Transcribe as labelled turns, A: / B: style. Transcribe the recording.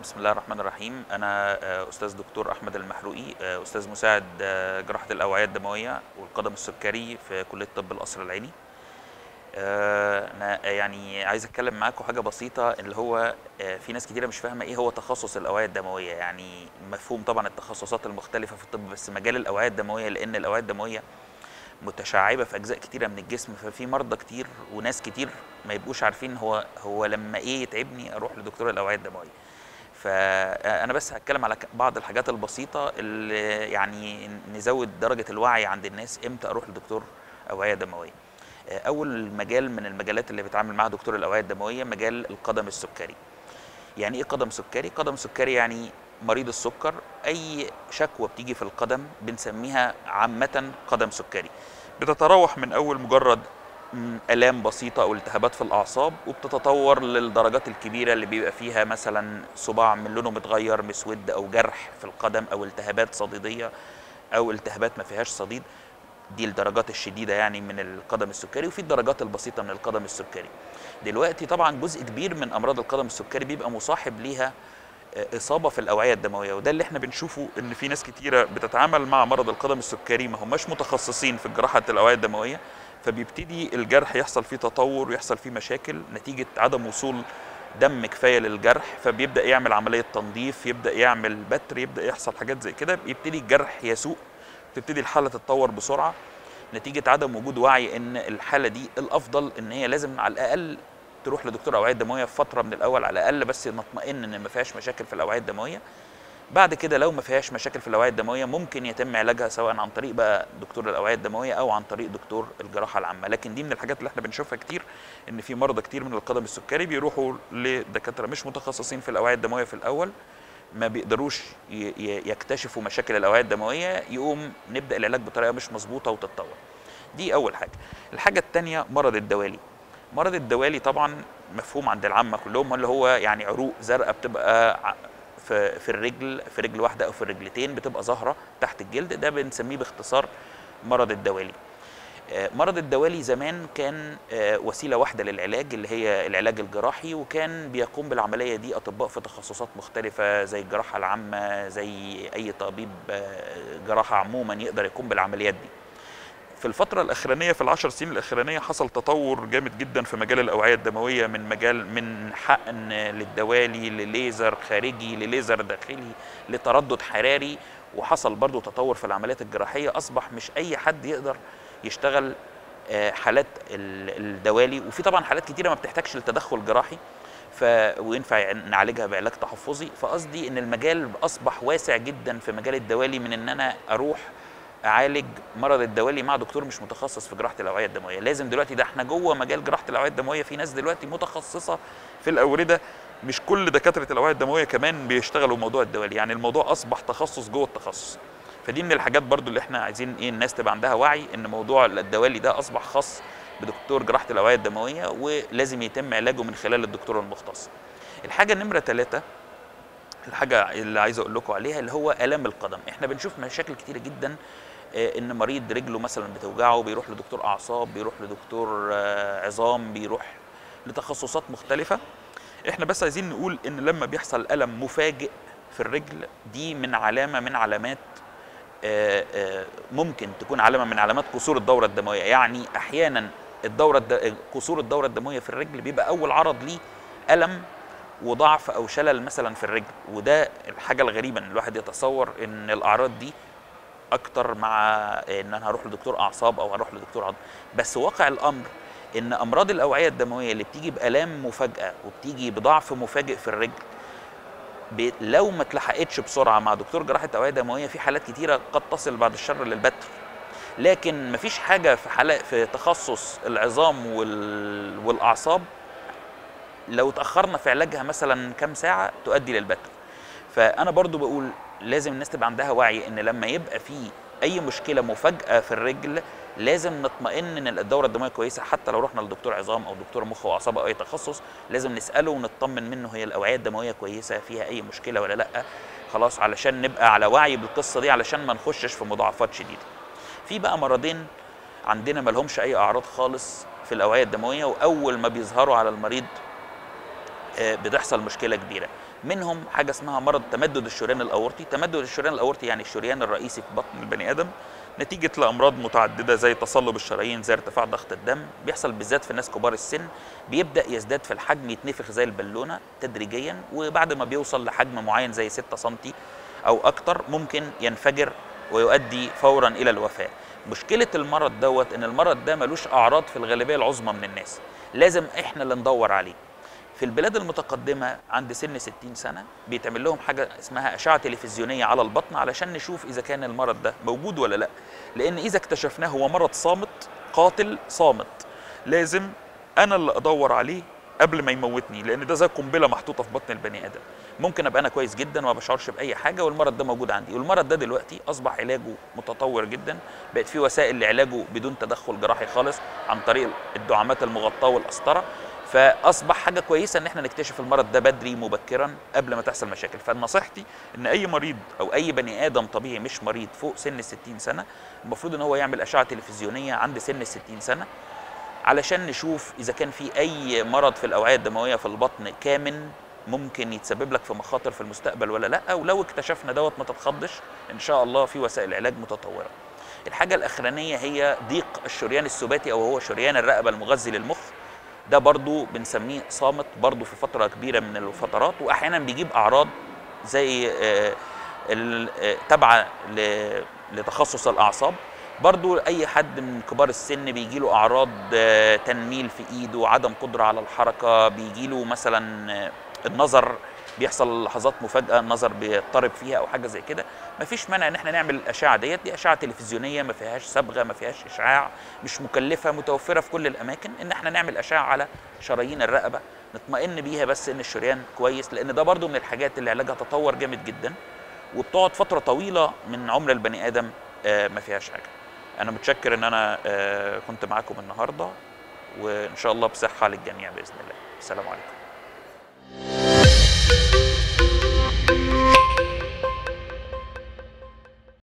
A: بسم الله الرحمن الرحيم انا آه، استاذ دكتور احمد المحروقي آه، استاذ مساعد آه، جراحه الاوعيه الدمويه والقدم السكري في كليه طب القصر العيني آه، انا يعني عايز اتكلم معاكم حاجه بسيطه اللي هو آه، في ناس كتيره مش فاهمه ايه هو تخصص الاوعيه الدمويه يعني مفهوم طبعا التخصصات المختلفه في الطب بس مجال الاوعيه الدمويه لان الاوعيه الدمويه متشعبه في اجزاء كتيره من الجسم ففي مرضى كتير وناس كتير ما يبقوش عارفين هو هو لما ايه يتعبني اروح لدكتور الاوعيه الدمويه فانا بس هتكلم على ك- بعض الحاجات البسيطه اللي يعني نزود درجه الوعي عند الناس امتى اروح لدكتور اوعيه دمويه اول مجال من المجالات اللي بيتعامل معاها دكتور الاوعيه الدمويه مجال القدم السكري يعني ايه قدم سكري قدم سكري يعني مريض السكر اي شكوى بتيجي في القدم بنسميها عامه قدم سكري بتتراوح من اول مجرد م، الام بسيطه او التهابات في الاعصاب وبتتطور للدرجات الكبيره اللي بيبقى فيها مثلا صباع من لونه متغير مسود او جرح في القدم او التهابات صديديه او التهابات ما فيهاش صديد دي الدرجات الشديده يعني من القدم السكري وفي الدرجات البسيطه من القدم السكري دلوقتي طبعا جزء كبير من امراض القدم السكري بيبقى مصاحب ليها آه، اصابه في الاوعيه الدمويه وده اللي احنا بنشوفه ان في ناس كتيره بتتعامل مع مرض القدم السكري ما هماش متخصصين في جراحه الاوعيه الدمويه فبيبتدي الجرح يحصل فيه تطور ويحصل فيه مشاكل نتيجه عدم وصول دم كفايه للجرح فبيبدا يعمل عمليه تنظيف يبدا يعمل بتر يبدا يحصل حاجات زي كده بيبتدي الجرح يسوء تبتدي الحاله تتطور بسرعه نتيجه عدم وجود وعي ان الحاله دي الافضل ان هي لازم على الاقل تروح لدكتور اوعيه دمويه في فتره من الاول على الاقل بس نطمئن ان ما فيهاش مشاكل في الاوعيه الدمويه بعد كده لو ما فيهاش مشاكل في الاوعيه الدمويه ممكن يتم علاجها سواء عن طريق بقى دكتور الاوعيه الدمويه او عن طريق دكتور الجراحه العامه لكن دي من الحاجات اللي احنا بنشوفها كتير ان في مرضى كتير من القدم السكري بيروحوا لدكاتره مش متخصصين في الاوعيه الدمويه في الاول ما بيقدروش ي- ي- يكتشفوا مشاكل الاوعيه الدمويه يقوم نبدا العلاج بطريقه مش مظبوطه وتتطور دي اول حاجه الحاجه الثانيه مرض الدوالي مرض الدوالي طبعا مفهوم عند العامه كلهم اللي هو يعني عروق زرقاء بتبقى ع- في في الرجل في رجل واحده او في الرجلتين بتبقى ظاهره تحت الجلد ده بنسميه باختصار مرض الدوالي آه، مرض الدوالي زمان كان آه، وسيله واحده للعلاج اللي هي العلاج الجراحي وكان بيقوم بالعمليه دي اطباء في تخصصات مختلفه زي الجراحه العامه زي اي طبيب آه، جراحه عموما يقدر يقوم بالعمليات دي في الفترة الأخرانية في العشر سنين الأخرانية حصل تطور جامد جدا في مجال الأوعية الدموية من مجال من حقن للدوالي لليزر خارجي لليزر داخلي لتردد حراري وحصل برضو تطور في العمليات الجراحية أصبح مش أي حد يقدر يشتغل آه، حالات ال- الدوالي وفي طبعا حالات كتيرة ما بتحتاجش لتدخل جراحي ف وينفع نعالجها بعلاج تحفظي فقصدي ان المجال اصبح واسع جدا في مجال الدوالي من ان انا اروح اعالج مرض الدوالي مع دكتور مش متخصص في جراحه الاوعيه الدمويه لازم دلوقتي ده احنا جوه مجال جراحه الاوعيه الدمويه في ناس دلوقتي متخصصه في الاورده مش كل دكاتره الاوعيه الدمويه كمان بيشتغلوا موضوع الدوالي يعني الموضوع اصبح تخصص جوه التخصص فدي من الحاجات برضو اللي احنا عايزين ايه الناس تبقى عندها وعي ان موضوع الدوالي ده اصبح خاص بدكتور جراحه الاوعيه الدمويه ولازم يتم علاجه من خلال الدكتور المختص الحاجه نمره ثلاثة الحاجه اللي عايز اقول لكم عليها اللي هو الام القدم احنا بنشوف مشاكل كتيره جدا آه، ان مريض رجله مثلا بتوجعه بيروح لدكتور اعصاب بيروح لدكتور آه، عظام بيروح لتخصصات مختلفه احنا بس عايزين نقول ان لما بيحصل الم مفاجئ في الرجل دي من علامه من علامات آه، آه، ممكن تكون علامه من علامات قصور الدوره الدمويه يعني احيانا الدوره الد... قصور الدوره الدمويه في الرجل بيبقى اول عرض ليه الم وضعف او شلل مثلا في الرجل وده الحاجه الغريبه ان الواحد يتصور ان الاعراض دي اكتر مع ان انا هروح لدكتور اعصاب او هروح لدكتور عظم بس واقع الامر ان امراض الاوعيه الدمويه اللي بتيجي بالام مفاجاه وبتيجي بضعف مفاجئ في الرجل ب- لو ما اتلحقتش بسرعه مع دكتور جراحه اوعيه دمويه في حالات كتيره قد تصل بعد الشر للبتر لكن مفيش حاجه في حالات في تخصص العظام وال... والاعصاب لو اتاخرنا في علاجها مثلا كام ساعه تؤدي للبتر فانا برضو بقول لازم الناس تبقى عندها وعي ان لما يبقى في اي مشكله مفاجاه في الرجل لازم نطمئن ان الدوره الدمويه كويسه حتى لو رحنا لدكتور عظام او دكتور مخ واعصاب او اي تخصص لازم نساله ونطمن منه هي الاوعيه الدمويه كويسه فيها اي مشكله ولا لا خلاص علشان نبقى على وعي بالقصه دي علشان ما نخشش في مضاعفات شديده في بقى مرضين عندنا ما لهمش اي اعراض خالص في الاوعيه الدمويه واول ما بيظهروا على المريض آه، بتحصل مشكله كبيره منهم حاجه اسمها مرض تمدد الشريان الاورطي تمدد الشريان الاورطي يعني الشريان الرئيسي في بطن البني ادم نتيجة لأمراض متعددة زي تصلب الشرايين زي ارتفاع ضغط الدم بيحصل بالذات في الناس كبار السن بيبدأ يزداد في الحجم يتنفخ زي البالونة تدريجيا وبعد ما بيوصل لحجم معين زي 6 سم أو أكتر ممكن ينفجر ويؤدي فورا إلى الوفاة مشكلة المرض دوت إن المرض ده ملوش أعراض في الغالبية العظمى من الناس لازم إحنا اللي ندور عليه في البلاد المتقدمة عند سن 60 سنة بيتعمل لهم حاجة اسمها أشعة تلفزيونية على البطن علشان نشوف إذا كان المرض ده موجود ولا لا لأن إذا اكتشفناه هو مرض صامت قاتل صامت لازم أنا اللي أدور عليه قبل ما يموتني لأن ده زي قنبلة محطوطة في بطن البني آدم ممكن أبقى أنا كويس جدا وما بشعرش بأي حاجة والمرض ده موجود عندي والمرض ده دلوقتي أصبح علاجه متطور جدا بقت في وسائل لعلاجه بدون تدخل جراحي خالص عن طريق الدعامات المغطاة والقسطرة فاصبح حاجه كويسه ان احنا نكتشف المرض ده بدري مبكرا قبل ما تحصل مشاكل فنصيحتي ان اي مريض او اي بني ادم طبيعي مش مريض فوق سن ال 60 سنه المفروض ان هو يعمل اشعه تلفزيونيه عند سن ال 60 سنه علشان نشوف اذا كان في اي مرض في الاوعيه الدمويه في البطن كامن ممكن يتسبب لك في مخاطر في المستقبل ولا لا ولو اكتشفنا دوت ما تتخضش ان شاء الله في وسائل علاج متطوره الحاجه الاخرانيه هي ضيق الشريان السباتي او هو شريان الرقبه المغذي للمخ ده برضو بنسميه صامت برضو في فترة كبيرة من الفترات وأحيانا بيجيب أعراض زي تابعة لتخصص الأعصاب برضو أي حد من كبار السن بيجي له أعراض تنميل في إيده عدم قدرة على الحركة بيجي له مثلا النظر بيحصل لحظات مفاجاه النظر بيضطرب فيها او حاجه زي كده مفيش مانع ان احنا نعمل الاشعه ديت دي اشعه تلفزيونيه ما فيهاش صبغه ما فيهاش اشعاع مش مكلفه متوفره في كل الاماكن ان احنا نعمل اشعه على شرايين الرقبه نطمئن بيها بس ان الشريان كويس لان ده برضو من الحاجات اللي علاجها تطور جامد جدا وبتقعد فتره طويله من عمر البني ادم آه ما فيهاش حاجه انا متشكر ان انا آه كنت معاكم النهارده وان شاء الله بصحه للجميع باذن الله السلام عليكم